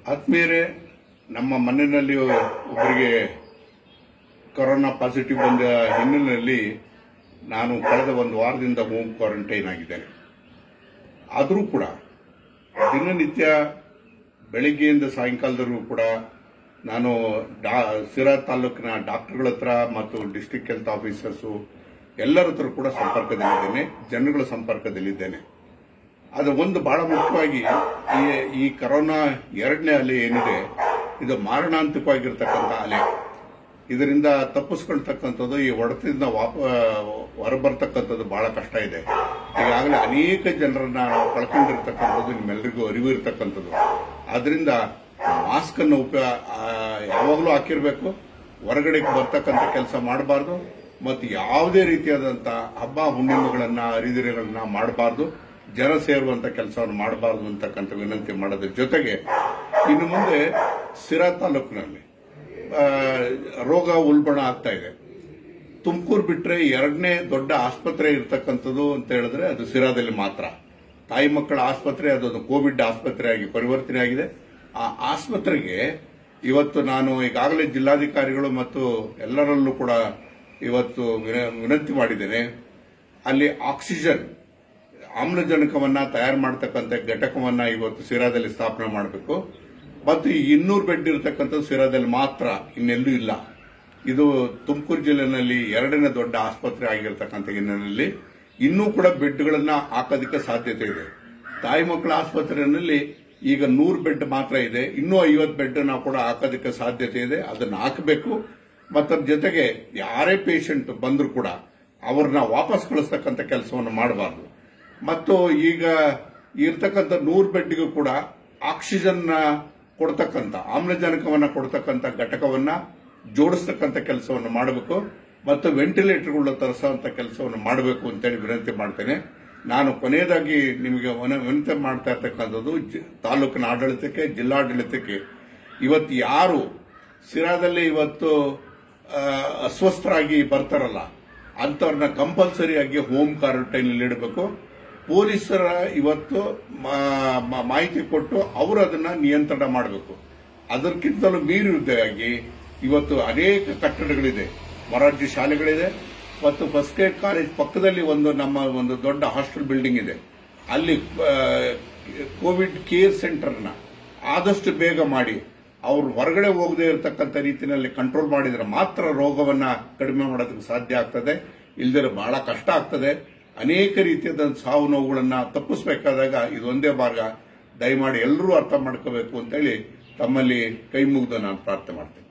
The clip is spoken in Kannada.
ಆತ್ಮೀಯರೇ ನಮ್ಮ ಮನೆಯಲ್ಲಿ ಒಬ್ಬರಿಗೆ ಕೊರೋನಾ ಪಾಸಿಟಿವ್ ಬಂದ ಹಿನ್ನೆಲೆಯಲ್ಲಿ ನಾನು ಕಳೆದ ಒಂದು ವಾರದಿಂದ ಹೋಮ್ ಕ್ವಾರಂಟೈನ್ ಆಗಿದ್ದೇನೆ ಆದರೂ ಕೂಡ ದಿನನಿತ್ಯ ಬೆಳಿಗ್ಗೆಯಿಂದ ಸಾಯಂಕಾಲದವರೆಗೂ ಕೂಡ ನಾನು ಡಾ ಸಿರಾ ತಾಲೂಕಿನ ಡಾಕ್ಟರ್ಗಳ ಹತ್ರ ಮತ್ತು ಡಿಸ್ಟಿಕ್ ಹೆಲ್ತ್ ಆಫೀಸರ್ಸು ಎಲ್ಲರ ಹತ್ರ ಕೂಡ ಸಂಪರ್ಕದಲ್ಲಿದ್ದೇನೆ ಜನಗಳ ಸಂಪರ್ಕದಲ್ಲಿದ್ದೇನೆ ಅದು ಒಂದು ಬಹಳ ಮುಖ್ಯವಾಗಿ ಈ ಈ ಕರೋನಾ ಎರಡನೇ ಅಲೆ ಏನಿದೆ ಇದು ಮಾರಣಾಂತಿಕವಾಗಿರ್ತಕ್ಕಂಥ ಅಲೆ ಇದರಿಂದ ತಪ್ಪಿಸ್ಕೊಳ್ತಕ್ಕಂಥದ್ದು ಈ ಹೊಡೆತದಿಂದ ವಾಪ ಹೊರಬರ್ತಕ್ಕಂಥದ್ದು ಬಹಳ ಕಷ್ಟ ಇದೆ ಈಗಾಗಲೇ ಅನೇಕ ಜನರನ್ನ ನಾವು ಕಳ್ಕೊಂಡಿರ್ತಕ್ಕಂಥದ್ದು ನಿಮ್ಮೆಲ್ಲರಿಗೂ ಅರಿವು ಇರತಕ್ಕಂಥದ್ದು ಆದ್ರಿಂದ ಮಾಸ್ಕ್ ಅನ್ನು ಉಪ ಆ, ಯಾವಾಗಲೂ ಹಾಕಿರ್ಬೇಕು ಹೊರಗಡೆ ಬರ್ತಕ್ಕಂಥ ಕೆಲಸ ಮಾಡಬಾರ್ದು ಮತ್ತು ಯಾವುದೇ ರೀತಿಯಾದಂಥ ಹಬ್ಬ ಹುಣ್ಣಿಮೆಗಳನ್ನ ಹರಿದಿರೆಗಳನ್ನ ಮಾಡಬಾರ್ದು ಜನ ಸೇರುವಂತ ಕೆಲಸವನ್ನು ಮಾಡಬಾರ್ದು ಅಂತಕ್ಕಂಥ ವಿನಂತಿ ಮಾಡೋದ್ರ ಜೊತೆಗೆ ಇನ್ನು ಮುಂದೆ ಸಿರಾ ತಾಲೂಕಿನಲ್ಲಿ ಆ, ರೋಗ ಉಲ್ಬಣ ಆಗ್ತಾ ಇದೆ ತುಮಕೂರು ಬಿಟ್ರೆ ಎರಡನೇ ದೊಡ್ಡ ಆಸ್ಪತ್ರೆ ಇರತಕ್ಕಂಥದ್ದು ಅಂತ ಹೇಳಿದ್ರೆ ಅದು ಸಿರಾದಲ್ಲಿ ಮಾತ್ರ ತಾಯಿ ಮಕ್ಕಳ ಆಸ್ಪತ್ರೆ ಅದೊಂದು ಕೋವಿಡ್ ಆಸ್ಪತ್ರೆ ಆಗಿ ಪರಿವರ್ತನೆ ಆಗಿದೆ ಆ ಆಸ್ಪತ್ರೆಗೆ ಇವತ್ತು ನಾನು ಈಗಾಗಲೇ ಜಿಲ್ಲಾಧಿಕಾರಿಗಳು ಮತ್ತು ಎಲ್ಲರಲ್ಲೂ ಕೂಡ ಇವತ್ತು ವಿನ- ವಿನಂತಿ ಮಾಡಿದ್ದೇನೆ ಅಲ್ಲಿ ಆಕ್ಸಿಜನ್ ಆಮ್ಲಜನಕವನ್ನ ತಯಾರು ಮಾಡತಕ್ಕಂಥ ಘಟಕವನ್ನ ಇವತ್ತು ಸಿರಾದಲ್ಲಿ ಸ್ಥಾಪನೆ ಮಾಡಬೇಕು ಮತ್ತು ಈ ಇನ್ನೂರು ಬೆಡ್ ಇರತಕ್ಕಂಥದ್ದು ಸಿರಾದಲ್ಲಿ ಮಾತ್ರ ಇನ್ನೆಲ್ಲೂ ಇಲ್ಲ ಇದು ತುಮಕೂರು ಜಿಲ್ಲೆನಲ್ಲಿ ಎರಡನೇ ದೊಡ್ಡ ಆಸ್ಪತ್ರೆ ಆಗಿರತಕ್ಕಂಥ ಹಿನ್ನೆಲೆಯಲ್ಲಿ ಇನ್ನೂ ಕೂಡ ಬೆಡ್ಗಳನ್ನ ಹಾಕೋದಕ್ಕೆ ಸಾಧ್ಯತೆ ಇದೆ ತಾಯಿ ಮಕ್ಕಳ ಆಸ್ಪತ್ರೆಯಲ್ಲಿ ಈಗ ನೂರು ಬೆಡ್ ಮಾತ್ರ ಇದೆ ಇನ್ನೂ ಐವತ್ತು ಬೆಡ್ ನಾವು ಕೂಡ ಹಾಕೋದಕ್ಕೆ ಸಾಧ್ಯತೆ ಇದೆ ಅದನ್ನ ಹಾಕಬೇಕು ಮತ್ತು ಅದ್ರ ಜೊತೆಗೆ ಯಾರೇ ಪೇಷಂಟ್ ಬಂದರೂ ಕೂಡ ಅವ್ರನ್ನ ವಾಪಸ್ ಕಳಿಸ್ತಕ್ಕಂಥ ಕೆಲಸವನ್ನು ಮಾಡಬಾರ್ದು ಮತ್ತು ಈಗ ಇರ್ತಕ್ಕಂಥ ನೂರು ಬೆಡ್ಗೂ ಕೂಡ ಆಕ್ಸಿಜನ್ ಕೊಡ್ತಕ್ಕಂಥ ಆಮ್ಲಜನಕವನ್ನ ಕೊಡ್ತಕ್ಕಂಥ ಘಟಕವನ್ನ ಜೋಡಿಸ್ತಕ್ಕಂಥ ಕೆಲಸವನ್ನು ಮಾಡಬೇಕು ಮತ್ತು ವೆಂಟಿಲೇಟರ್ಗಳನ್ನ ತರಿಸುವಂತ ಕೆಲಸವನ್ನು ಮಾಡಬೇಕು ಅಂತೇಳಿ ವಿನಂತಿ ಮಾಡ್ತೇನೆ ನಾನು ಕೊನೆಯದಾಗಿ ನಿಮಗೆ ವನ- ವಿನಂತಿ ಮಾಡ್ತಾ ಇರ್ತಕ್ಕಂಥದ್ದು ಜಿ- ತಾಲೂಕಿನ ಆಡಳಿತಕ್ಕೆ ಜಿಲ್ಲಾಡಳಿತಕ್ಕೆ ಇವತ್ತು ಯಾರು ಸಿರಾದಲ್ಲಿ ಇವತ್ತು ಆ, ಅಸ್ವಸ್ಥರಾಗಿ ಬರ್ತಾರಲ್ಲ ಅಂತವ್ರನ್ನ ಕಂಪಲ್ಸರಿಯಾಗಿ ಹೋಮ್ ಕ್ವಾರಂಟೈನ್ ಇಡಬೇಕು ಪೊಲೀಸರ ಇವತ್ತು ಮಾ- ಮಾ- ಮಾಹಿತಿ ಕೊಟ್ಟು ಅವರು ಅದನ್ನ ನಿಯಂತ್ರಣ ಮಾಡಬೇಕು ಅದಕ್ಕಿಂತಲೂ ಮೀರಿದ್ದಾಗಿ ಇವತ್ತು ಅನೇಕ ಕಟ್ಟಡಗಳಿದೆ ಮೊರಾರ್ಜಿ ಶಾಲೆಗಳಿದೆ ಮತ್ತು ಫಸ್ಟ್ ಏಡ್ ಕಾಲೇಜ್ ಪಕ್ಕದಲ್ಲಿ ಒಂದು ನಮ್ಮ ಒಂದು ದೊಡ್ಡ ಹಾಸ್ಟೆಲ್ ಬಿಲ್ಡಿಂಗ್ ಇದೆ ಅಲ್ಲಿ ಆ, ಕೋವಿಡ್ ಕೇರ್ ಸೆಂಟರ್ನ ಆದಷ್ಟು ಬೇಗ ಮಾಡಿ ಅವ್ರು ಹೊರಗಡೆ ಹೋಗದೆ ಇರತಕ್ಕಂಥ ರೀತಿಯಲ್ಲಿ ಕಂಟ್ರೋಲ್ ಮಾಡಿದ್ರೆ ಮಾತ್ರ ರೋಗವನ್ನ ಕಡಿಮೆ ಮಾಡೋದಕ್ಕೆ ಸಾಧ್ಯ ಆಗ್ತದೆ ಇಲ್ದಿರ ಬಹಳ ಕಷ್ಟ ಆಗ್ತದೆ ಅನೇಕ ರೀತಿಯಾದ ಸಾವು ನೋವುಗಳನ್ನ ತಪ್ಪಿಸಬೇಕಾದಾಗ ಇದೊಂದೇ ಮಾರ್ಗ ದಯಮಾಡಿ ಎಲ್ಲರೂ ಅರ್ಥ ಮಾಡ್ಕೋಬೇಕು ಅಂತೇಳಿ ತಮ್ಮಲ್ಲಿ ಕೈ ಮುಗಿದು ನಾನು ಪ್ರಾರ್ಥನೆ ಮಾಡ್ತೇನೆ